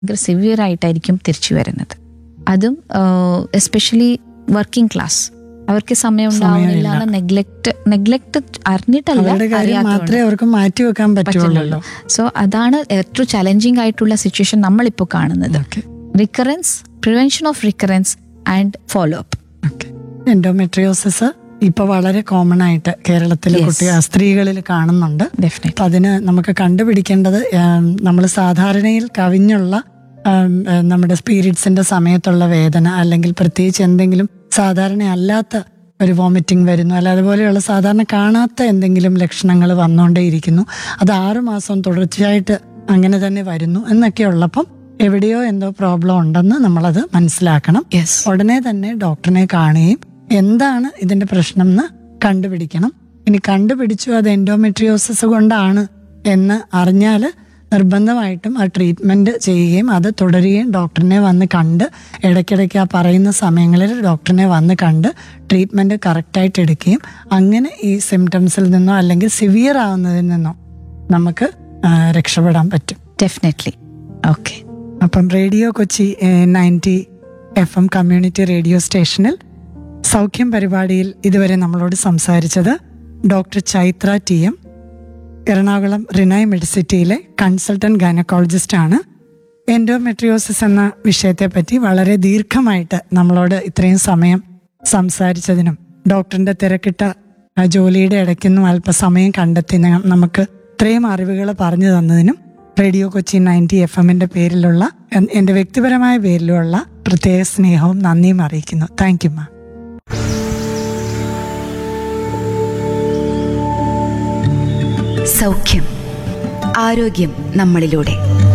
ഭയങ്കര സിവിയർ ആയിട്ടായിരിക്കും തിരിച്ചു വരുന്നത് അതും എസ്പെഷ്യലി വർക്കിംഗ് ക്ലാസ് അവർക്ക് സമയം ഉണ്ടാവുന്നില്ല നെഗ്ലക്ട് നെഗ്ലക്ട് അറിഞ്ഞിട്ടല്ല അവരുടെ കാര്യം അറിയാത്തതുകൊണ്ട്. മാത്രമേ അവർക്ക് മാറ്റി വെക്കാൻ പറ്റുള്ളൂ സോ അതാണ് ഏറ്റവും ചലഞ്ചിങ് ആയിട്ടുള്ള സിറ്റുവേഷൻ നമ്മളിപ്പോൾ കാണുന്നത് okay recurrence prevention of recurrence and follow up okay endometriosis ഇപ്പൊ വളരെ കോമൺ ആയിട്ട് കേരളത്തിലെ Yes. കുട്ടികൾ സ്ത്രീകളിൽ കാണുന്നുണ്ട് ഡെഫിനറ്റ്ലി അപ്പൊ അതിന് നമുക്ക് കണ്ടുപിടിക്കേണ്ടത് നമ്മൾ സാധാരണയിൽ കവിഞ്ഞുള്ള ഉം, ഏഹ്, നമ്മുടെ സ്പിരിറ്റ്സിന്റെ സമയത്തുള്ള വേദന അല്ലെങ്കിൽ പ്രത്യേകിച്ച് എന്തെങ്കിലും സാധാരണ അല്ലാത്ത ഒരു വോമിറ്റിംഗ് വരുന്നു അല്ല അതുപോലെയുള്ള സാധാരണ കാണാത്ത എന്തെങ്കിലും ലക്ഷണങ്ങൾ വന്നുകൊണ്ടേയിരിക്കുന്നു അത് ആറുമാസം തുടർച്ചയായിട്ട് അങ്ങനെ തന്നെ വരുന്നു എന്നൊക്കെ ഉള്ളപ്പം എവിടെയോ എന്തോ പ്രോബ്ലം ഉണ്ടെന്ന് നമ്മളത് മനസ്സിലാക്കണം യെസ് ഉടനെ തന്നെ ഡോക്ടറിനെ കാണുകയും എന്താണ് ഇതിന്റെ പ്രശ്നം എന്ന് കണ്ടുപിടിക്കണം ഇനി കണ്ടുപിടിച്ചു അത് എൻഡോമെട്രിയോസിസ് കൊണ്ടാണ് എന്ന് അറിഞ്ഞാൽ നിർബന്ധമായിട്ടും ആ ട്രീറ്റ്മെന്റ് ചെയ്യുകയും അത് തുടരുകയും ഡോക്ടറിനെ വന്ന് കണ്ട് ഇടയ്ക്കിടയ്ക്ക് ആ പറയുന്ന സമയങ്ങളിൽ ഡോക്ടറിനെ വന്ന് കണ്ട് ട്രീറ്റ്മെന്റ് കറക്റ്റായിട്ട് എടുക്കുകയും അങ്ങനെ ഈ സിംറ്റംസിൽ നിന്നോ അല്ലെങ്കിൽ സിവിയർ ആവുന്നതിൽ നിന്നോ നമുക്ക് ആ, രക്ഷപ്പെടാൻ പറ്റും ഡെഫിനറ്റ്ലി ഓക്കെ അപ്പം radio Kochi ninety F M community radio സ്റ്റേഷനിൽ സൗഖ്യം പരിപാടിയിൽ ഇതുവരെ നമ്മളോട് സംസാരിച്ചത് doctor Chaithra T M Ernakulam Renai മെഡിസിറ്റിയിലെ കൺസൾട്ടന്റ് ഗൈനക്കോളജിസ്റ്റ് ആണ് എൻഡോമെട്രിയോസിസ് എന്ന വിഷയത്തെപ്പറ്റി വളരെ ദീർഘമായിട്ട് നമ്മളോട് ഇത്രയും സമയം സംസാരിച്ചതിനും ഡോക്ടറിന്റെ തിരക്കിട്ട ആ, ജോലിയുടെ ഇടയ്ക്കൊന്നും അല്പസമയം കണ്ടെത്തി ന- നമുക്ക് ഇത്രയും അറിവുകൾ പറഞ്ഞു തന്നതിനും റേഡിയോ കൊച്ചി നയൻറ്റി എഫ് എമ്മിന്റെ പേരിലുള്ള എൻ- എന്റെ വ്യക്തിപരമായ പേരിലുള്ള പ്രത്യേക സ്നേഹവും നന്ദിയും അറിയിക്കുന്നു താങ്ക് യു മാം സൗഖ്യം ആരോഗ്യം നമ്മളിലൂടെ